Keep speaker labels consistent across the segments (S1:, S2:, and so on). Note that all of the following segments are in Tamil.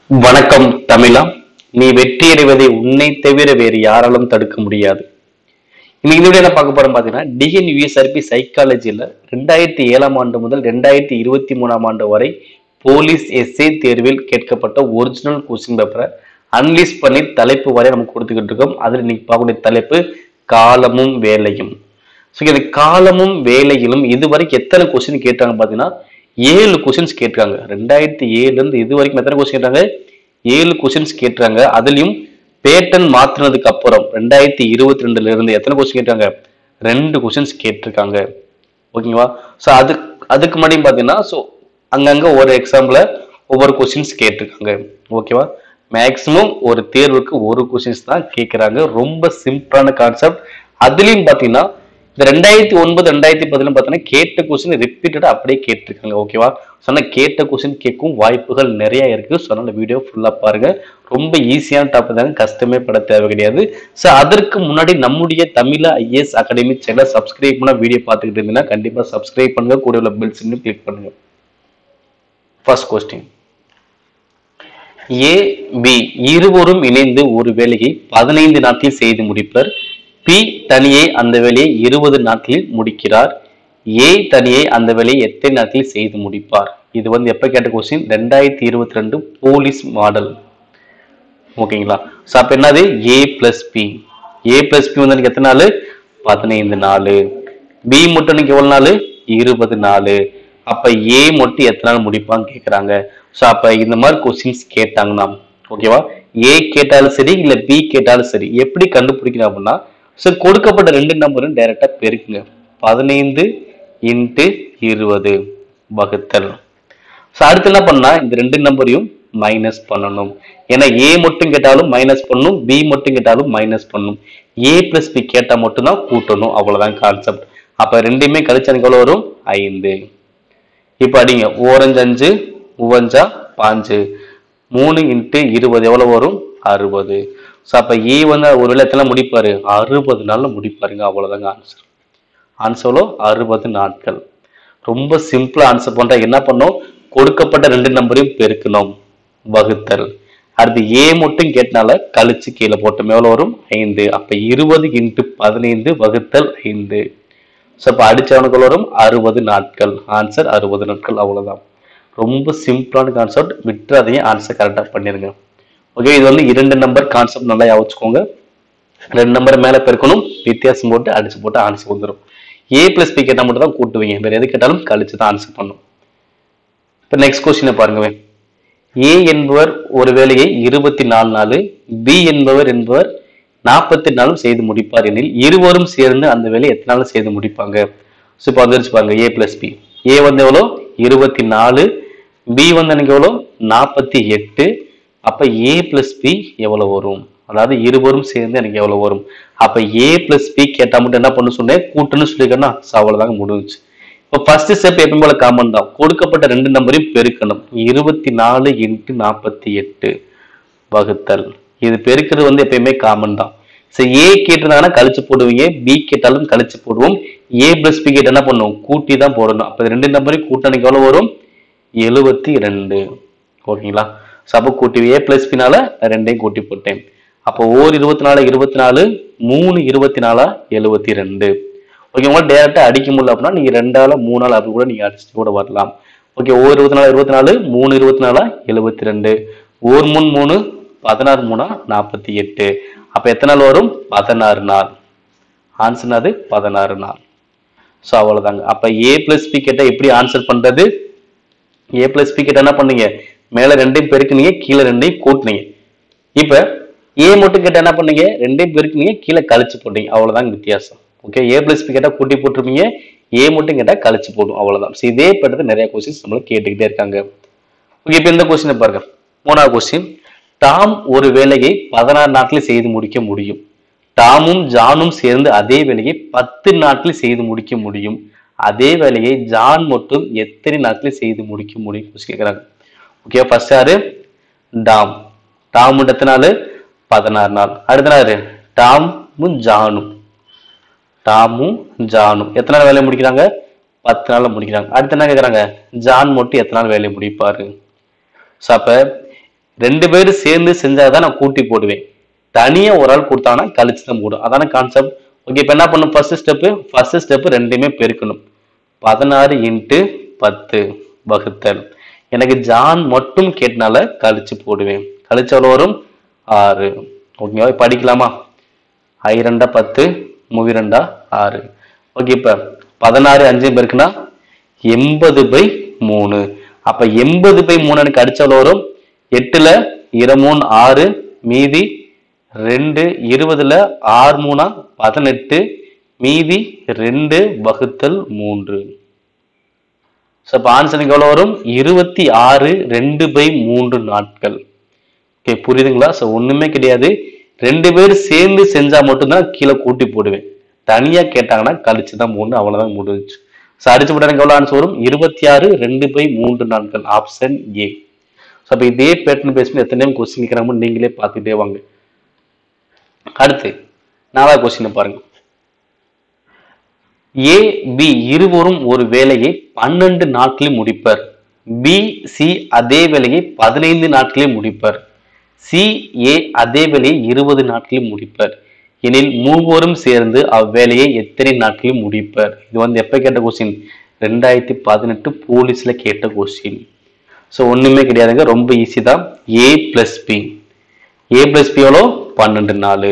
S1: வணக்கம் தமிழா நீ வெற்றியடைவதை உன்னை தவிர வேறு யாராலும் தடுக்க முடியாது இன்னைக்கு இந்த வீடியோ என்ன பார்க்க போறோம் பார்த்தீங்கன்னா டிஎன் யூஎஸ்ஆர்பி சைக்காலஜியில் ரெண்டாயிரத்தி ஏழாம் ஆண்டு முதல் ரெண்டாயிரத்தி இருபத்தி மூணாம் ஆண்டு வரை போலீஸ் எஸ்ஏ தேர்வில் கேட்கப்பட்ட ஒரிஜினல் கொஸ்டின் பேப்பரை அனலைஸ் பண்ணி தலைப்பு வரை நமக்கு கொடுத்துக்கிட்டு இருக்கோம் அதில் இன்னைக்கு பார்க்கக்கூடிய தலைப்பு காலமும் வேலையும் ஸோ இது காலமும் வேலையிலும் இதுவரைக்கும் எத்தனை கொஸ்டின் கேட்டாங்க பார்த்தீங்கன்னா ஏழு கொஸ்டின்ஸ் கேட்டிருக்காங்க ரெண்டாயிரத்தி ஏழுலேருந்து இது வரைக்கும் எத்தனை கொஸ்டின் கேட்டாங்க ஏழு கொஸ்டின்ஸ் கேட்டிருக்காங்க அதுலயும் பேட்டன் மாத்தினதுக்கு அப்புறம் ரெண்டாயிரத்தி இருபத்தி ரெண்டுல இருந்து எத்தனை கொஸ்டின் கேட்டாங்க ரெண்டு கொஸ்டின்ஸ் கேட்டிருக்காங்க ஓகேங்களா ஸோ அது அதுக்கு முன்னாடி பார்த்தீங்கன்னா ஸோ அங்கங்க ஒரு எக்ஸாம்பிள் ஒவ்வொரு கொஸ்டின்ஸ் கேட்டிருக்காங்க ஓகேவா மேக்ஸிமம் ஒரு தேர்வுக்கு ஒரு கொஸ்டின்ஸ் தான் கேட்குறாங்க ரொம்ப சிம்பிளான கான்செப்ட் அதுலயும் பார்த்தீங்கன்னா இந்த ரெண்டாயிரத்தி ஒன்பது ரெண்டாயிரத்தி பதினொன்று பார்த்தீங்கன்னா கேட்ட கொஸ்டின் ரிப்பீட்டடாக அப்படியே கேட்டிருக்காங்க ஓகேவா சொன்ன கேட்ட கொஸ்டின் கேட்கும் வாய்ப்புகள் நிறைய இருக்கு ஸோ அதனால வீடியோ ஃபுல்லாக பாருங்க ரொம்ப ஈஸியான டாபிக் தாங்க கஷ்டமே பட தேவை கிடையாது ஸோ அதற்கு முன்னாடி நம்முடைய தமிழ ஐஏஎஸ் அகாடமி சேனலை சப்ஸ்கிரைப் பண்ண வீடியோ பார்த்துக்கிட்டு இருந்தீங்கன்னா கண்டிப்பாக சப்ஸ்கிரைப் பண்ணுங்க கூட உள்ள பெல் சின்னு கிளிக் பண்ணுங்க ஃபர்ஸ்ட் கொஸ்டின் ஏ பி இருவரும் இணைந்து ஒரு வேலையை பதினைந்து நாட்களில் செய்து முடிப்பர் பி தனியே அந்த வேலையை இருபது நாட்களில் முடிக்கிறார் ஏ தனியே அந்த வேலையை எத்தனை நாட்களில் செய்து முடிப்பார் இது வந்து எப்ப கேட்ட கொஸ்டின் ரெண்டாயிரத்தி இருபத்தி ரெண்டு போலீஸ் மாடல் ஓகேங்களா ஸோ அப்போ என்னது A plus B A plus B வந்து எனக்கு எத்தனை நாள் பதினைந்து நாள் பி மட்டும் எனக்கு எவ்வளவு நாள் இருபது நாள் அப்ப ஏ மட்டும் எத்தனை நாள் முடிப்பான்னு கேட்குறாங்க ஸோ அப்ப இந்த மாதிரி கொஸ்டின்ஸ் கேட்டாங்கன்னா ஓகேவா ஏ கேட்டாலும் சரி இல்ல பி கேட்டாலும் சரி எப்படி கண்டுபிடிக்கணும் அப்படின்னா ஸோ கொடுக்கப்பட்ட ரெண்டு நம்பரும் டைரக்டா பெருக்குங்க பதினைந்து இன்ட்டு இருபது வகுத்தல் ஸோ அடுத்து என்ன பண்ணா இந்த ரெண்டு நம்பரையும் மைனஸ் பண்ணணும் ஏன்னா ஏ மட்டும் கேட்டாலும் மைனஸ் பண்ணணும் பி மட்டும் கேட்டாலும் மைனஸ் பண்ணணும் ஏ பிளஸ் பி கேட்டால் மட்டும்தான் கூட்டணும் அவ்வளவுதான் கான்செப்ட் அப்ப ரெண்டையுமே கழிச்சு எனக்கு எவ்வளவு வரும் ஐந்து இப்போ அடிங்க ஓரஞ்சு அஞ்சு உவஞ்சா பாஞ்சு மூணு இன்ட்டு இருபது எவ்வளவு வரும் அறுபது ஸோ அப்போ ஏ வந்து ஒரு வேலை முடிப்பாரு அறுபது நாள்ல முடிப்பாருங்க அவ்வளவுதாங்க ஆன்சர் ஆன்சர்லோ அறுபது நாட்கள் ரொம்ப சிம்பிளா ஆன்சர் பண்ற என்ன பண்ணோம் கொடுக்கப்பட்ட ரெண்டு நம்பரையும் பெருக்கணும் வகுத்தல் அடுத்து ஏ மட்டும் கேட்டனால கழிச்சு கீழே போட்டோம் எவ்வளவு வரும் ஐந்து அப்ப இருபது இன்ட்டு பதினைந்து வகுத்தல் ஐந்து ஸோ அப்போ அடிச்சவனுக்கு வரும் அறுபது நாட்கள் ஆன்சர் அறுபது நாட்கள் அவ்வளவுதான் ரொம்ப சிம்பிளான கான்செப்ட் விட்டுறாதையும் ஆன்சர் கரெக்டாக பண்ணிருங்க ஓகே இது வந்து இரண்டு நம்பர் கான்செப்ட் நல்லா யோசிச்சுக்கோங்க ரெண்டு நம்பர் மேலே பெருக்கணும் வித்தியாசம் போட்டு அடிச்சு போட்டு ஆன்சர் வந்துடும் ஏ பிளஸ் பி கேட்டால் மட்டும் தான் கூட்டுவீங்க வேற எது கேட்டாலும் கழிச்சு தான் ஆன்சர் பண்ணும் இப்போ நெக்ஸ்ட் கொஸ்டினை பாருங்க ஏ என்பவர் ஒரு வேலையை இருபத்தி நாலு நாள் பி என்பவர் என்பவர் நாற்பத்தி நாளும் செய்து முடிப்பார் எனில் இருவரும் சேர்ந்து அந்த வேலையை எத்தனை நாள் செய்து முடிப்பாங்க ஸோ இப்போ வந்துருச்சு பாருங்க ஏ பிளஸ் பி ஏ வந்து எவ்வளோ இருபத்தி நாலு பி வந்து எனக்கு எவ்வளோ நாற்பத்தி எட்டு அப்போ ஏ பிளஸ் பி எவ்வளோ வரும் அதாவது இருவரும் சேர்ந்து எனக்கு எவ்வளோ வரும் அப்போ ஏ பிளஸ் பி கேட்டால் மட்டும் என்ன பண்ண சொன்னேன் கூட்டுன்னு சொல்லிக்கணும் ஸோ அவ்வளோதாங்க முடிஞ்சுச்சு இப்போ ஃபர்ஸ்ட் ஸ்டெப் எப்பயும் போல காமன் தான் கொடுக்கப்பட்ட ரெண்டு நம்பரையும் பெருக்கணும் இருபத்தி நாலு இன்ட்டு நாற்பத்தி எட்டு வகுத்தல் இது பெருக்கிறது வந்து எப்பயுமே காமன் தான் ஸோ ஏ கேட்டிருந்தாங்கன்னா கழிச்சு போடுவீங்க பி கேட்டாலும் கழிச்சு போடுவோம் ஏ பிளஸ் பி கேட்ட என்ன பண்ணுவோம் கூட்டி தான் போடணும் அப்போ இது ரெண்டு நம்பரையும் கூட்டணிக்கு எவ்வளோ வரும் எழுபத்தி ரெண்டு ஓகேங்களா ஸோ அப்போ கூட்டி ஏ பிளஸ் பினால ரெண்டையும் கூட்டி போட்டேன் அப்போ ஓர் இருபத்தி நாலு இருபத்தி நாலு மூணு இருபத்தி நாலா எழுபத்தி ரெண்டு ஓகே உங்களால் டேரெக்டாக அடிக்க முடியல அப்படின்னா நீங்கள் ரெண்டால மூணால் அப்படி கூட நீங்கள் அடிச்சுட்டு கூட வரலாம் ஓகே ஓர் இருபத்தி நாலு இருபத்தி நாலு மூணு இருபத்தி நாலா எழுபத்தி ரெண்டு ஓர் மூணு மூணு பதினாறு மூணா நாற்பத்தி எட்டு அப்போ எத்தனை நாள் வரும் பதினாறு நாள் ஆன்சர் அது பதினாறு நாள் ஸோ அவ்வளோதாங்க அப்போ ஏ பிளஸ் பி கேட்டால் எப்படி ஆன்சர் பண்ணுறது ஏ பிளஸ் பி கேட்டால் என்ன பண்ணீங்க மேலே ரெண்டையும் பெருக்குனீங்க கீழே ரெண்டையும் கூட்டினீங்க இப்போ ஏ மட்டும் கேட்டால் என்ன பண்ணீங்க ரெண்டையும் பெருக்குனீங்க கீழே கழிச்சு போட்டீங்க அவ்வளோதாங்க வித்தியாசம் ஓகே ஏ பிளஸ் பி கேட்டால் கூட்டி போட்டிருப்பீங்க ஏ மட்டும் கேட்டால் கழிச்சு போடும் அவ்வளோதான் ஸோ இதே பட்டது நிறைய கொஸ்டின்ஸ் நம்மளுக்கு கேட்டுக்கிட்டே இருக்காங்க ஓகே இப்போ இந்த கொஸ்டினை பாருங்க மூணாவது கொஸ்டின் டாம் ஒரு வேலையை பதினாறு நாட்களில் செய்து முடிக்க முடியும் டாமும் ஜானும் சேர்ந்து அதே வேலையை பத்து நாட்களில் செய்து முடிக்க முடியும் அதே வேலையை ஜான் மட்டும் எத்தனை நாட்களில் செய்து முடிக்க முடியும் கேட்குறாங்க ஓகே ஃபர்ஸ்ட் யாரு டாம் டாம் எத்தனை நாள் பதினாறு நாள் அடுத்த நாள் டாமும் ஜானும் டாமும் ஜானும் எத்தனை நாள் வேலையை முடிக்கிறாங்க பத்து நாள்ல முடிக்கிறாங்க அடுத்து என்ன கேட்குறாங்க ஜான் மட்டும் எத்தனை நாள் வேலையை முடிப்பாரு ஸோ அப்போ ரெண்டு பேரும் சேர்ந்து செஞ்சாதான் நான் கூட்டி போடுவேன் தனியா ஒரு ஆள் கொடுத்தாங்கன்னா கழிச்சு தான் போடும் அதான கான்செப்ட் ஓகே இப்போ என்ன பண்ணும் ஃபர்ஸ்ட் ஸ்டெப்பு ஃபர்ஸ்ட் ஸ்டெப்பு ரெண்டுமே பெருக்கணும் பதினாறு இன்ட்டு பத்து வகுத்தல் எனக்கு ஜான் மட்டும் கேட்டனால கழிச்சு போடுவேன் கழிச்சு எவ்வளோ வரும் ஆறு ஓகேவா படிக்கலாமா ஐ ரெண்டா பத்து மூவி ரெண்டா ஆறு ஓகே இப்போ பதினாறு அஞ்சு பேருக்குன்னா எண்பது பை மூணு அப்ப எண்பது பை மூணு எனக்கு அடிச்ச எவ்வளோ வரும் எட்டுல இரு மூணு ஆறு மீதி ரெண்டு இருபதுல ஆறு மூணா பதினெட்டு மீதி ரெண்டு வகுத்தல் மூன்று ஸோ இப்போ ஆன்சருக்கு எவ்வளோ வரும் இருபத்தி ஆறு ரெண்டு பை மூன்று நாட்கள் ஓகே புரியுதுங்களா ஸோ ஒண்ணுமே கிடையாது ரெண்டு பேர் சேர்ந்து செஞ்சா மட்டும்தான் கீழே கூட்டி போடுவேன் தனியா கேட்டாங்கன்னா கழிச்சு தான் மூணு அவ்வளவுதான் முடிஞ்சுச்சு ஸோ அடிச்சு போட்டா எனக்கு எவ்வளோ ஆன்சர் வரும் இருபத்தி ஆறு ரெண்டு பை மூன்று நாட்கள் ஆப்ஷன் ஏ ஸோ அப்போ இதே பேட்டர்ன் பேசி எத்தனை டைம் கொஸ்டின் கேட்குறாங்க நீங்களே பார்த்துட்டே வாங்க அடுத்து நாலாவது கொஸ்டின் பாருங்க ஏ பி இருவரும் ஒரு வேலையை பன்னெண்டு நாட்களில் முடிப்பர் பி சி அதே வேலையை பதினைந்து நாட்களில் முடிப்பர் சி ஏ அதே வேலையை இருபது நாட்களில் முடிப்பர் எனில் மூவரும் சேர்ந்து அவ்வேலையை எத்தனை நாட்களில் முடிப்பர் இது வந்து எப்ப கேட்ட கொஸ்டின் ரெண்டாயிரத்தி பதினெட்டு போலீஸ்ல கேட்ட கொஸ்டின் ஸோ ஒண்ணுமே கிடையாதுங்க ரொம்ப ஈஸி தான் A plus B A plus B எவ்வளோ பன்னெண்டு நாலு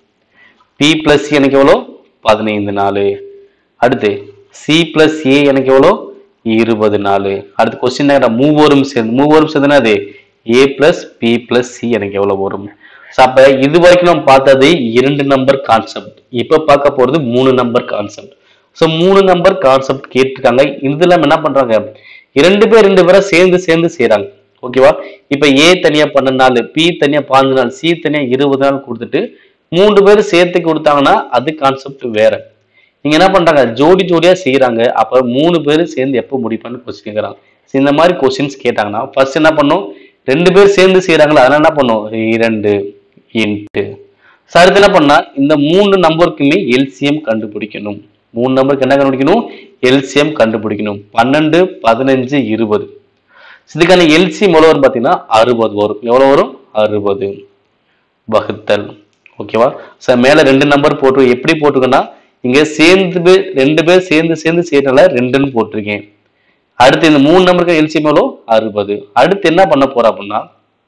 S1: பி பிளஸ் எனக்கு எவ்வளோ பதினைந்து நாலு அடுத்து சி பிளஸ் ஏ எனக்கு எவ்வளோ இருபது நாலு அடுத்து கொஸ்டின் மூவரும் சேர்ந்து மூவரும் சேர்ந்துனா அது A plus B plus C எனக்கு எவ்வளோ வரும் ஸோ அப்போ இது வரைக்கும் நம்ம பார்த்தது இரண்டு நம்பர் கான்செப்ட் இப்போ பார்க்க போகிறது மூணு நம்பர் கான்செப்ட் ஸோ மூணு நம்பர் கான்செப்ட் கேட்டிருக்காங்க இதுல என்ன பண்றாங்க இரண்டு பேர் ரெண்டு பேரை சேர்ந்து சேர்ந்து செய்றாங்க ஓகேவா இப்போ ஏ தனியா பன்னெண்டு நாள் பி தனியா பாஞ்சு நாள் சி தனியா இருபது நாள் கொடுத்துட்டு மூன்று பேர் சேர்த்து கொடுத்தாங்கன்னா அது கான்செப்ட் வேற நீங்க என்ன பண்றாங்க ஜோடி ஜோடியா செய்யறாங்க அப்ப மூணு பேர் சேர்ந்து எப்போ முடிப்பான்னு கொஸ்டின் கேட்கறாங்க So, இந்த மாதிரி கொஸ்டின்ஸ் கேட்டாங்கன்னா ஃபர்ஸ்ட் என்ன பண்ணும் ரெண்டு பேர் சேர்ந்து செய்யறாங்களா அதனால என்ன பண்ணும் இரண்டு இன்ட்டு So, அடுத்து என்ன பண்ணா இந்த மூணு நம்பருக்குமே எல்சிஎம் கண்டுபிடிக்கணும் மூணு நம்பருக்கு என்ன கண்டுபிடிக்கணும் எல்சிஎம் கண்டுபிடிக்கணும் பன்னெண்டு பதினஞ்சு இருபது இதுக்கான எல்சிஎம் எவ்வளவு வரும் பார்த்தீங்கன்னா அறுபது வரும் எவ்வளவு வரும் அறுபது வகுத்தல் ஓகேவா சார் மேல ரெண்டு நம்பர் போட்டு எப்படி போட்டிருக்கேன்னா இங்க சேர்ந்து பே- ரெண்டு பேர் சேர்ந்து சேர்ந்து செய்யறதுனால ரெண்டுன்னு போட்டிருக்கேன் அடுத்து இந்த மூணு நம்பருக்கு எல்சிஎம் எவ்வளோ அறுபது அடுத்து என்ன பண்ண போறோம் அப்படின்னா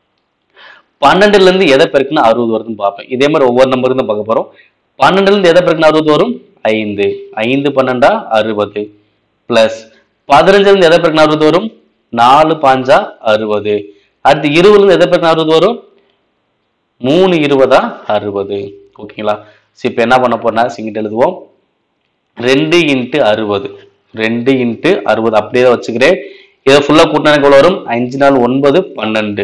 S1: பன்னெண்டுல இருந்து எதை பெருக்குன்னா அறுபது வருதுன்னு பார்ப்பேன் இதே மாதிரி ஒவ்வொரு நம்பருக்கு தான் பார்க்க போறோம் பன்னெண்டுல இருந்து எதை பெருக்குன்னா அறுபது வரும் ஐந்து ஐந்து பன்னெண்டா அறுபது பிளஸ் பதினஞ்சுல இருந்து எதை பெருக்குன்னா அறுபது வரும் நாலு பாஞ்சா அறுபது அடுத்து இருபதுல இருந்து எதை பெருக்குன்னா அறுபது வரும் மூணு இருபதா அறுபது ஓகேங்களா சரி இப்போ என்ன பண்ண போறோம்னா சிங்கிட்டு எழுதுவோம் ரெண்டு இன்ட்டு அறுபது ரெண்டு இன்ட்டு அறுபது அப்படியே தான் வச்சுக்கிறேன் இதை ஃபுல்லாக கூட்டினா எனக்கு எவ்வளோ வரும் அஞ்சு நாள் ஒன்பது பன்னெண்டு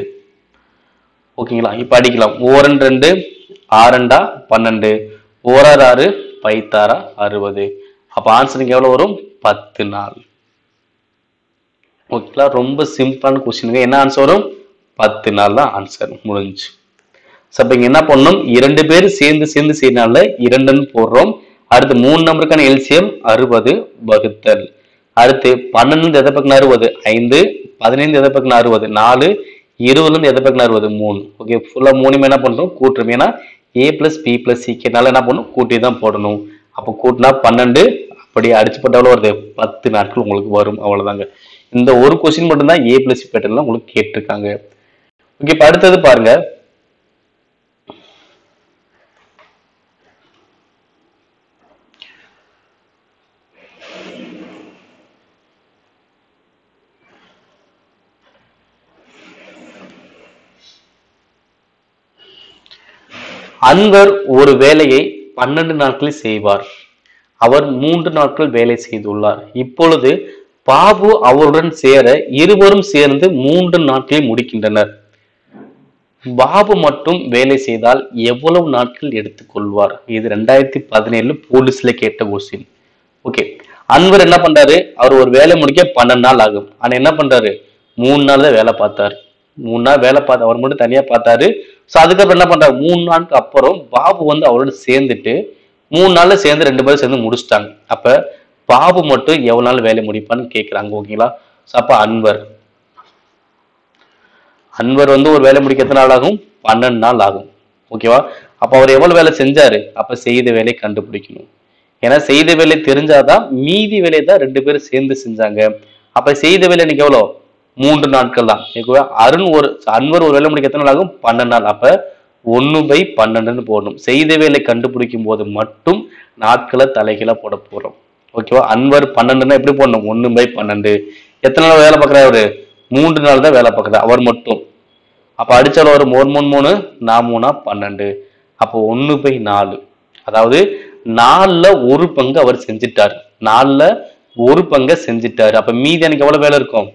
S1: ஓகேங்களா இப்போ அடிக்கலாம் ஓரன் ரெண்டு ஆறண்டா பன்னெண்டு ஓராறு ஆறு பைத்தாரா அறுபது அப்போ ஆன்சருக்கு எவ்வளோ வரும் பத்து நாள் ஓகேங்களா ரொம்ப சிம்பிளான கொஸ்டினுங்க என்ன ஆன்சர் வரும் பத்து நாள் தான் ஆன்சர் முடிஞ்சு ஸோ அப்போ இங்கே என்ன பண்ணணும் இரண்டு பேர் சேர்ந்து சேர்ந்து செய்யறதுனால இரண்டுன்னு போடுறோம் அடுத்து மூணு நம்பருக்கான எல்சிஎம் அறுபது வகுத்தல் அடுத்து பன்னெண்டு எதை பக்கம் அறுபது ஐந்து பதினைந்து எதை பக்கம் அறுபது நாலு இருபதுலேருந்து எதை பக்கம் அறுபது மூணு ஓகே ஃபுல்லாக மூணுமே என்ன பண்ணுறோம் கூட்டுறோம் ஏன்னா ஏ பிளஸ் பி பிளஸ் சிக்கனால என்ன பண்ணணும் கூட்டி தான் போடணும் அப்போ கூட்டினா பன்னெண்டு அப்படியே அடிச்சு போட்ட எவ்வளோ வருது பத்து நாட்கள் உங்களுக்கு வரும் அவ்வளோதாங்க இந்த ஒரு கொஸ்டின் மட்டும்தான் ஏ பிளஸ் பேட்டர்ல உங்களுக்கு கேட்டிருக்காங்க ஓகே இப்போ அடுத்தது பாருங்க அன்பர் ஒரு வேலையை பன்னெண்டு நாட்களில் செய்வார் அவர் மூன்று நாட்கள் வேலை செய்துள்ளார் இப்பொழுது பாபு அவருடன் சேர இருவரும் சேர்ந்து மூன்று நாட்களில் முடிக்கின்றனர் பாபு மட்டும் வேலை செய்தால் எவ்வளவு நாட்கள் எடுத்துக்கொள்வார் இது ரெண்டாயிரத்தி பதினேழு போலீஸ்ல கேட்ட கொஸ்டின் ஓகே அன்வர் என்ன பண்றாரு அவர் ஒரு வேலை முடிக்க பன்னெண்டு நாள் ஆகும் ஆனா என்ன பண்றாரு மூணு நாள் தான் வேலை பார்த்தாரு மூணு நாள் வேலை பார்த்து அவர் மட்டும் தனியா பார்த்தாரு ஸோ அதுக்கப்புறம் என்ன பண்றாரு மூணு நாளுக்கு அப்புறம் பாபு வந்து அவரோட சேர்ந்துட்டு மூணு நாள்ல சேர்ந்து ரெண்டு பேரும் சேர்ந்து முடிச்சிட்டாங்க அப்ப பாபு மட்டும் எவ்வளவு நாள் வேலை முடிப்பான்னு கேட்குறாங்க ஓகேங்களா ஸோ அப்ப அன்வர் அன்வர் வந்து ஒரு வேலை முடிக்க எத்தனை நாள் ஆகும் பன்னெண்டு நாள் ஆகும் ஓகேவா அப்ப அவர் எவ்வளவு வேலை செஞ்சாரு அப்ப செய்த வேலையை கண்டுபிடிக்கணும் ஏன்னா செய்த வேலை தெரிஞ்சாதான் மீதி வேலையை தான் ரெண்டு பேரும் சேர்ந்து செஞ்சாங்க அப்ப செய்த வேலை இன்னைக்கு எவ்வளோ மூன்று நாட்கள் தான் ஓகேவா அருண் ஒரு அன்வர் ஒரு வேலை முடிக்க எத்தனை நாள் ஆகும் பன்னெண்டு நாள் அப்ப ஒன்னு பை பன்னெண்டுன்னு போடணும் செய்த வேலை கண்டுபிடிக்கும் போது மட்டும் நாட்களை தலைகீழா போட போறோம் ஓகேவா அன்வர் பன்னெண்டுன்னா எப்படி போடணும் ஒன்னு பை பன்னெண்டு எத்தனை நாள் வேலை பார்க்குறாரு அவரு மூன்று நாள் தான் வேலை பார்க்குறாரு அவர் மட்டும் அப்ப அடிச்சாலும் ஒரு மூணு மூணு மூணு நான் மூணா பன்னெண்டு அப்போ ஒன்னு பை நாலு அதாவது நாலுல ஒரு பங்கு அவர் செஞ்சிட்டாரு நாலுல ஒரு பங்கை செஞ்சிட்டாரு அப்ப மீதி எனக்கு எவ்வளவு வேலை இருக்கும்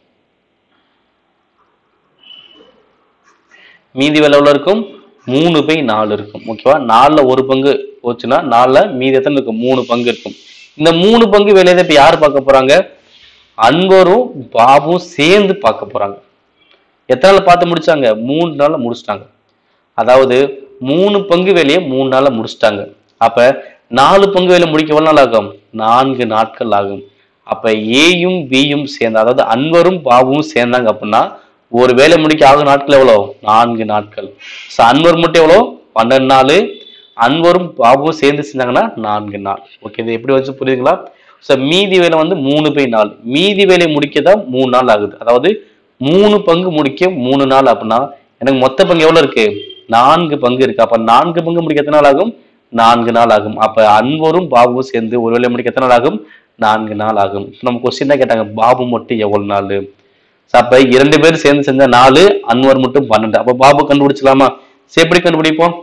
S1: மீதி வேலை எவ்வளவு இருக்கும் மூணு பை நாலு இருக்கும் ஓகேவா நாலுல ஒரு பங்கு போச்சுன்னா நாலுல மீதி எத்தனை இருக்கும் மூணு பங்கு இருக்கும் இந்த மூணு பங்கு வேலையை இப்ப யார் பார்க்க போறாங்க அன்பரும் பாபும் சேர்ந்து பார்க்க போறாங்க எத்தனை நாள் பார்த்து முடிச்சாங்க மூணு நாள்ல முடிச்சிட்டாங்க அதாவது மூணு பங்கு வேலையை மூணு நாள்ல முடிச்சிட்டாங்க அப்ப நாலு பங்கு வேலை முடிக்க எவ்வளவு நாள் ஆகும் நான்கு நாட்கள் ஆகும் அப்ப ஏயும் பியும் சேர்ந்து அதாவது அன்வரும் பாபுவும் சேர்ந்தாங்க அப்படின்னா ஒரு வேலை முடிக்க ஆகும் நாட்கள் எவ்வளோ நான்கு நாட்கள் ஸோ அன்வர் மட்டும் எவ்வளோ பன்னெண்டு நாள் அன்வரும் பாபுவும் சேர்ந்து செஞ்சாங்கன்னா நான்கு நாள் ஓகே இது எப்படி வச்சு புரியுதுங்களா ஸோ மீதி வேலை வந்து மூணு பை நாலு மீதி வேலை முடிக்க தான் மூணு நாள் ஆகுது அதாவது மூணு பங்கு முடிக்க மூணு நாள் அப்படின்னா எனக்கு மொத்த பங்கு எவ்வளவு இருக்கு நான்கு பங்கு இருக்கு அப்ப நான்கு பங்கு முடிக்க எத்தனை நாள் ஆகும் நான்கு நாள் ஆகும் அப்ப அன்வரும் பாபுவும் சேர்ந்து ஒரு வேலை முடிக்க எத்தனை நாள் ஆகும் நான்கு நாள் ஆகும் இப்ப நம்ம கொஸ்டின் தான் கேட்டாங்க பாபு மட்டும் எவ்வளவு நாள் So, அப்ப இரண்டு பேரும் சேர்ந்து செஞ்ச நாலு அன்வர் மட்டும் பன்னெண்டு அப்ப பாபு கண்டுபிடிச்சலாமா சரி எப்படி கண்டுபிடிப்போம்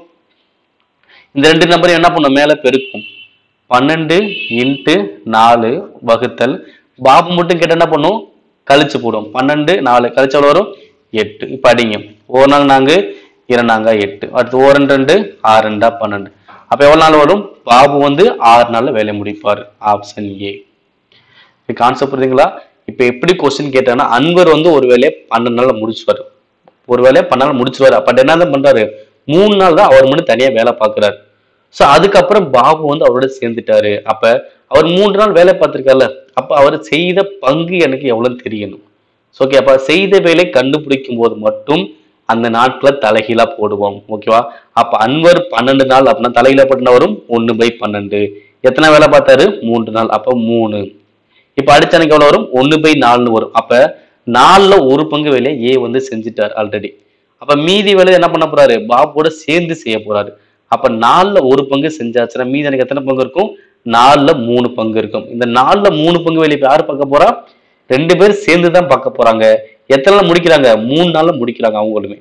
S1: இந்த ரெண்டு நம்பரையும் என்ன பண்ணும் மேல பெருக்கும் பன்னெண்டு இன்ட்டு நாலு வகுத்தல் பாபு மட்டும் கேட்ட என்ன பண்ணும் கழிச்சு போடும் பன்னெண்டு நாலு கழிச்சு எவ்வளவு வரும் எட்டு இப்ப அடிங்க ஓர் நாங்க இரண்டாங்க எட்டு அடுத்து ஓர் ரெண்டு ரெண்டு ஆறு ரெண்டா பன்னெண்டு அப்ப எவ்வளவு நாள் வரும் பாபு வந்து ஆறு நாள்ல வேலை முடிப்பார் ஆப்ஷன் ஏ கான்செப்ட் புரியுதுங்களா இப்ப எப்படி கொஸ்டின் கேட்டாங்கன்னா அன்வர் வந்து ஒரு வேலையை பன்னெண்டு நாள்ல முடிச்சுவாரு ஒரு வேலையை பன்னெண்டு நாள் முடிச்சுவாரு அப்ப என்ன தான் பண்றாரு மூணு நாள் தான் அவர் மட்டும் தனியா வேலை பார்க்கறாரு சோ அதுக்கப்புறம் பாபு வந்து அவரோட சேர்ந்துட்டாரு அப்ப அவர் மூன்று நாள் வேலை பார்த்திருக்காருல்ல அப்ப அவர் செய்த பங்கு எனக்கு எவ்வளவுன்னு தெரியணும் ஓகே அப்ப செய்த வேலை கண்டுபிடிக்கும் போது மட்டும் அந்த நாட்களை தலைகீழா போடுவோம் ஓகேவா அப்ப அன்வர் பன்னெண்டு நாள் அப்படின்னா தலைகீழா போட்டுனா வரும் ஒன்னு பை பன்னெண்டு எத்தனை வேலை பார்த்தாரு மூன்று நாள் அப்ப மூணு இப்ப அடுத்த எனக்கு எவ்வளவு வரும் ஒன்னு பை நாலுன்னு வரும் அப்ப நாலுல ஒரு பங்கு வேலையை ஏ வந்து செஞ்சுட்டார் ஆல்ரெடி அப்ப மீதி வேலையை என்ன பண்ண போறாரு பாபோட சேர்ந்து செய்ய போறாரு அப்ப நாலுல ஒரு பங்கு செஞ்சாச்சுன்னா மீதி எனக்கு எத்தனை பங்கு இருக்கும் நாலுல மூணு பங்கு இருக்கும் இந்த நாலுல மூணு பங்கு வேலையை இப்ப யாரு பார்க்க போறா ரெண்டு பேரும் சேர்ந்து தான் பார்க்க போறாங்க எத்தனை நாள் முடிக்கிறாங்க மூணு நாள்ல முடிக்கிறாங்க அவங்களுமே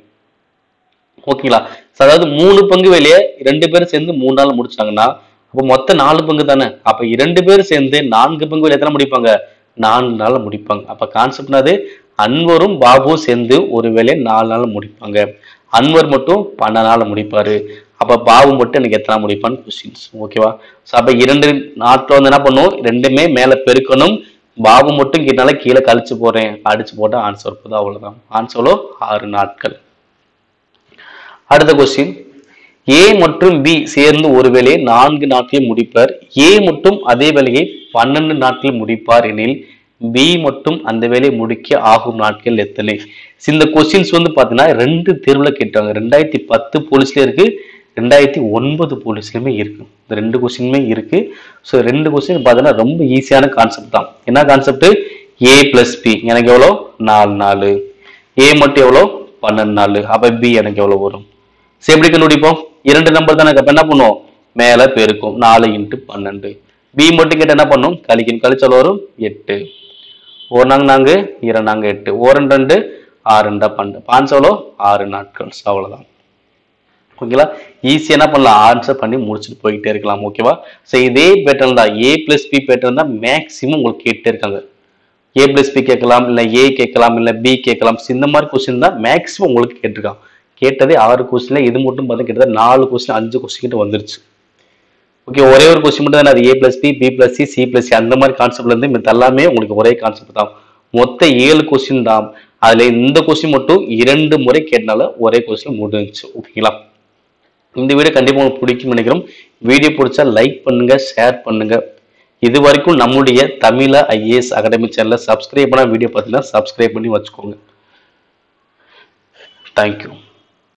S1: ஓகேங்களா So, அதாவது மூணு பங்கு வேலையை ரெண்டு பேரும் சேர்ந்து மூணு நாள் முடிச்சாங்கன்னா அப்போ மொத்தம் நாலு பங்கு தானே அப்ப இரண்டு பேரும் சேர்ந்து நான்கு பங்கு வேலை எத்தனை முடிப்பாங்க நாலு நாள்ல முடிப்பாங்க அப்ப கான்செப்ட்னாது அன்வரும் பாபுவும் சேர்ந்து ஒரு வேலையை நாலு நாள் முடிப்பாங்க அன்வர் மட்டும் பன்னெண்டு நாள் முடிப்பாரு அப்ப பாபு மட்டும் எனக்கு எத்தனை முடிப்பான்னு கொஸ்டின்ஸ் ஓகேவா ஸோ அப்ப இரண்டு நாட்கள் வந்து என்ன பண்ணும் ரெண்டுமே மேல பெருக்கணும் பாபு மட்டும் கேட்டால கீழே கழிச்சு போறேன் அடிச்சு போட்டா ஆன்சர் போதும் அவ்வளவுதான் ஆன்சரோ ஆறு நாட்கள் அடுத்த கொஸ்டின் ஏ மற்றும் பி சேர்ந்து ஒரு வேலையை நான்கு நாட்களில் முடிப்பார் ஏ மட்டும் அதே வேலையை பன்னெண்டு நாட்களில் முடிப்பார் எனில் பி மட்டும் அந்த வேலையை முடிக்க ஆகும் நாட்கள் எத்தனை So, இந்த கொஸ்டின்ஸ் வந்து பாத்தீங்கன்னா ரெண்டு தேர்வுல கேட்டாங்க ரெண்டாயிரத்தி பத்து போலீஸ்ல இருக்கு ரெண்டாயிரத்தி ஒன்பது போலீஸ்லயுமே இருக்கு இந்த ரெண்டு கொஸ்டினுமே இருக்கு ஸோ ரெண்டு கொஸ்டின் பார்த்தீங்கன்னா ரொம்ப ஈஸியான கான்செப்ட் தான் என்ன கான்செப்ட் ஏ பிளஸ் பி எனக்கு எவ்வளோ நாலு நாலு ஏ மட்டும் எவ்வளோ பன்னெண்டு நாலு அப்ப பி எனக்கு எவ்வளோ வரும் சரி எப்படி கண்டுபிடிப்போம் இரண்டு நம்பர் தானே அப்ப என்ன பண்ணுவோம் மேல பெருக்கும் நாலு இன்ட்டு பன்னெண்டு பி மட்டும் கேட்டு என்ன பண்ணும் கழிக்கணும் கழிச்சால் வரும் எட்டு ஒரு நாங்க நாங்க இரண்டாங்க எட்டு ஒரு ரெண்டு ரெண்டு ஆறு ரெண்டா பன்னெண்டு பாஞ்சு எவ்வளோ ஆறு நாட்கள் So, அவ்வளவுதான் ஓகேங்களா ஈஸியா என்ன பண்ணலாம் ஆன்சர் பண்ணி முடிச்சுட்டு போயிட்டே இருக்கலாம் ஓகேவா ஸோ இதே பேட்டர்ன் தான் ஏ பிளஸ் பி பேட்டர்ன் தான் மேக்ஸிமம் உங்களுக்கு கேட்டே இருக்காங்க ஏ பிளஸ் பி கேட்கலாம் இல்லை ஏ கேட்கலாம் இல்லை பி கேட்கலாம் So, இந்த மாதிரி கொஸ்டின் தான் மேக்ஸிமம் உங்களுக்கு கேட்டிருக்கான் கேட்டதே ஆறு கொஸ்டின்ல இது மட்டும் பார்த்தா கிட்டத்தட்ட நாலு கொஸ்டின் அஞ்சு கொஸ்டின் கிட்ட வந்துருச்சு ஓகே ஒரே ஒரு கொஸ்டின் மட்டும் தான் அது A plus B B plus C C plus C அந்த மாதிரி கான்செப்ட்ல இருந்து மித்த எல்லாமே உங்களுக்கு ஒரே கான்செப்ட் தான் மொத்த ஏழு கொஸ்டின் தான் அதுல இந்த கொஸ்டின் மட்டும் இரண்டு முறை கேட்டனால ஒரே கொஸ்டின் முடிஞ்சுச்சு ஓகேங்களா இந்த வீடியோ கண்டிப்பா உங்களுக்கு பிடிக்கும் நினைக்கிறோம் வீடியோ பிடிச்சா லைக் பண்ணுங்க ஷேர் பண்ணுங்க இது வரைக்கும் நம்முடைய தமிழ ஐஏஎஸ் அகாடமி சேனலை சப்ஸ்கிரைப் பண்ண வீடியோ பார்த்தீங்கன்னா சப்ஸ்கிரைப் பண்ணி வச்சுக்கோங்க தேங்க்யூ